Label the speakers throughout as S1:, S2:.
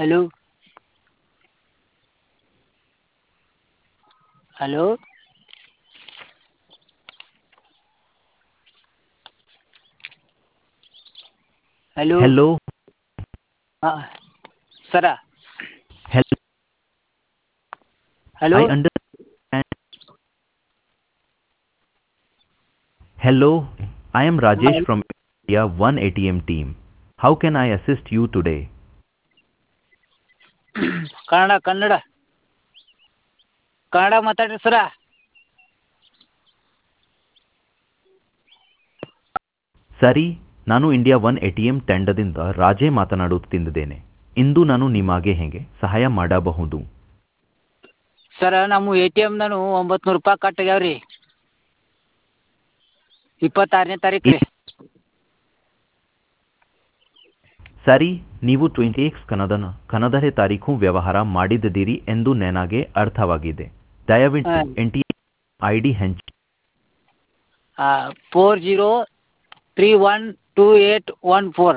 S1: Hello hello hello
S2: Hello.
S1: ಹಾಂ sir
S2: Hello.
S1: Hello
S2: I understand. Hello. I am Rajesh
S1: Hello.
S2: from India One ATM team. How can I assist you today?
S1: Kannada Kannada Kannada ಮಾತಾಡ್ರಿ sir
S2: ಸರಿ ನಾನು India one ATM ತಂಡದಿಂದ ರಾಜೇ ಮಾತನಾಡುತ್ತಿದ್ದೇನೆ ಇಂದು ನಾನು ನಿಮಗೆ ಹೇಗೆ ಸಹಾಯ ಮಾಡಬಹುದು
S1: ಸರ ನಮ್ಮ ಎ ಟಿ ಎಮ್ನಾನು ಒಂಬತ್ತು ನೂರು ರೂಪಾಯಿ ಕಟ್ ಆಗ್ಯಾವ ರೀ ಇಪ್ಪತ್ತಾರನೇ ತಾರೀಕು ರೀ
S2: ಸರಿ ನೀವು ಟ್ವೆಂಟಿ ಎಕ್ಸ್ ಕನ್ನಡನ ಕನ್ನಡನೇ ತಾರೀಖು ವ್ಯವಹಾರ ಮಾಡಿದ್ದೀರಿ ಎಂದು ನನಗೆ ಅರ್ಥವಾಗಿದೆ ದಯವಿಟ್ಟು
S1: ಹಾ.
S2: ಎನ್ ಟಿ ಐ ಡಿ ಹಂಚಿ
S1: four zero three one two eight one four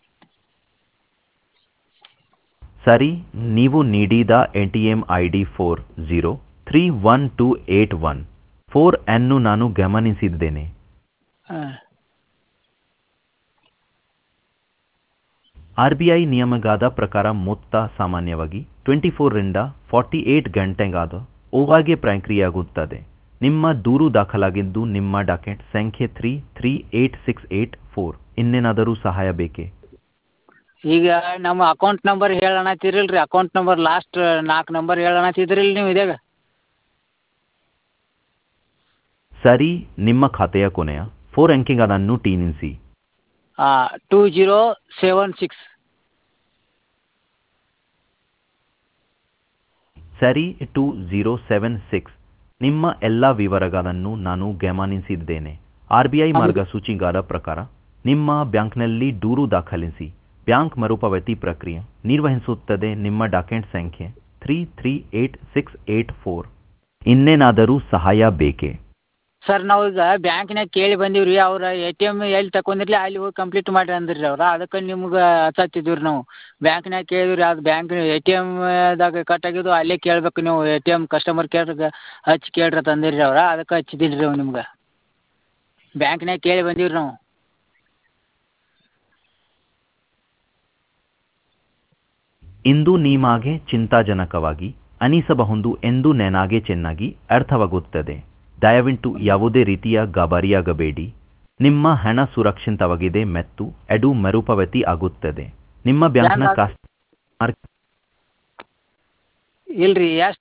S2: ಸರಿ ನೀವು ನೀಡಿದ A T M I D four zero three one two eight one four ಅನ್ನು ನಾನು ಗಮನಿಸಿದ್ದೇನೆ
S1: ಹಾಂ
S2: ಆರ್ ಬಿ ಐ ನಿಯಮಗಾದ ಪ್ರಕಾರ ಮೊತ್ತ ಸಾಮಾನ್ಯವಾಗಿ ಟ್ವೆಂಟಿ ಫೋರ್ರಿಂದ ಫಾರ್ಟಿ ಏಟ್ ಗಂಟೆಗಾದ ಒಳಗೆ ಪ್ರಕ್ರಿಯೆಯಾಗುತ್ತದೆ ನಿಮ್ಮ ದೂರು ದಾಖಲಾಗಿದ್ದು ನಿಮ್ಮ ಡಾಕೆಟ್ ಸಂಖ್ಯೆ three three eight six eight four ಇನ್ನೇನಾದರೂ ಸಹಾಯ ಬೇಕೇ
S1: ಈಗ ನಮ್ಮ ಅಕೌಂಟ್ ನಂಬರ್ ಹೇಳಣತ್ತಿರಲ್ಲ ರೀ ಅಕೌಂಟ್ ನಂಬರ್ ಲಾಸ್ಟ್ ನಾಲ್ಕು ನಂಬರ್ ಹೇಳಣತ್ತಿದ್ರಿಲ್ಲ ನೀವು ಇದ್ಯಾಗ
S2: ಸರಿ ನಿಮ್ಮ ಖಾತೆಯ ಕೊನೆಯ ಫೋರ್ ಅಂಕಿಗಳನ್ನು ಟೀನಿಸಿ
S1: ಟೂ ಜೀರೋ ಸೆವೆನ್ ಸಿಕ್ಸ್
S2: ಸರಿ ಟು ಝೀರೋ ಸೆವೆನ್ ಸಿಕ್ಸ್ ನಿಮ್ಮ ಎಲ್ಲ ವಿವರಗಳನ್ನು ನಾನು ಗಮನಿಸಿದ್ದೇನೆ ಆರ್ ಬಿ ಐ ಮಾರ್ಗಸೂಚಿಗಾರ ಪ್ರಕಾರ ನಿಮ್ಮ ಬ್ಯಾಂಕ್ನಲ್ಲಿ ದೂರು ದಾಖಲಿಸಿ ಬ್ಯಾಂಕ್ ಮರುಪಾವತಿ ಪ್ರಕ್ರಿಯೆ ನಿರ್ವಹಿಸುತ್ತದೆ ನಿಮ್ಮ ಡಾಕೆಟ್ ಸಂಖ್ಯೆ three three eight six eight four ಇನ್ನೇನಾದರೂ ಸಹಾಯ ಬೇಕೇ
S1: ಸರ್ ನಾವು ಈಗ ಬ್ಯಾಂಕ್ನಾಗ ಕೇಳಿ ಬಂದೀವಿ ರೀ ಅವ್ರು ಎ ಟಿ ಎಮ್ ಎಲ್ಲಿ ತಗೊಂಡಿರ್ಲಿ ಅಲ್ಲಿ ಹೋಗಿ ಕಂಪ್ಲೀಟ್ ಮಾಡಿ ಅಂದ್ರಿ ರೀ ಅವ್ರು ಅದಕ್ಕೆ ನಿಮ್ಗೆ ಹಚ್ಚತ್ತಿದ್ದೀವಿ ರೀ ನಾವು ಬ್ಯಾಂಕ್ನಾಗ ಕೇಳಿದ್ವಿ ರೀ ಅದು ಬ್ಯಾಂಕ್ ಎ ಟಿ ಎಮ್ದಾಗ ಕಟ್ ಆಗಿದ್ದು ಅಲ್ಲೇ ಕೇಳ್ಬೇಕು ನೀವು ಎ ಟಿ ಎಮ್ ಕಸ್ಟಮರ್ ಕೇರ್ಗೆ ಹಚ್ಚಿ ಕೇಳ್ರಿ ಅಂತ ಅಂದಿರಿ ರೀ ಅವ್ರು ಅದಕ್ಕೆ ಹಚ್ಚಿದ್ದೀನಿ ರೀ ನಿಮ್ಗೆ ಬ್ಯಾಂಕ್ನಾಗ ಕೇಳಿ ಬಂದೀವಿ ರೀ ನಾವು
S2: ಇಂದು ನಿಮಗೆ ಚಿಂತಾಜನಕವಾಗಿ ಅನಿಸಬಹುದು ಎಂದು ನನಗೆ ಚೆನ್ನಾಗಿ ಅರ್ಥವಾಗುತ್ತದೆ ದಯವಿಟ್ಟು ಯಾವುದೇ ರೀತಿಯ ಗಾಬರಿಯಾಗಬೇಡಿ ನಿಮ್ಮ ಹಣ ಸುರಕ್ಷಿತವಾಗಿದೆ ಮತ್ತು ಅದು ಮರುಪಾವತಿ ಆಗುತ್ತದೆ ನಿಮ್ಮ ಬ್ಯಾಂಕ್ನ
S1: ಬ್ಯಾಂಕ್
S2: ಕಸ್ಟಮರ್
S1: ಇಲ್ಲ ರೀ ಎಷ್ಟು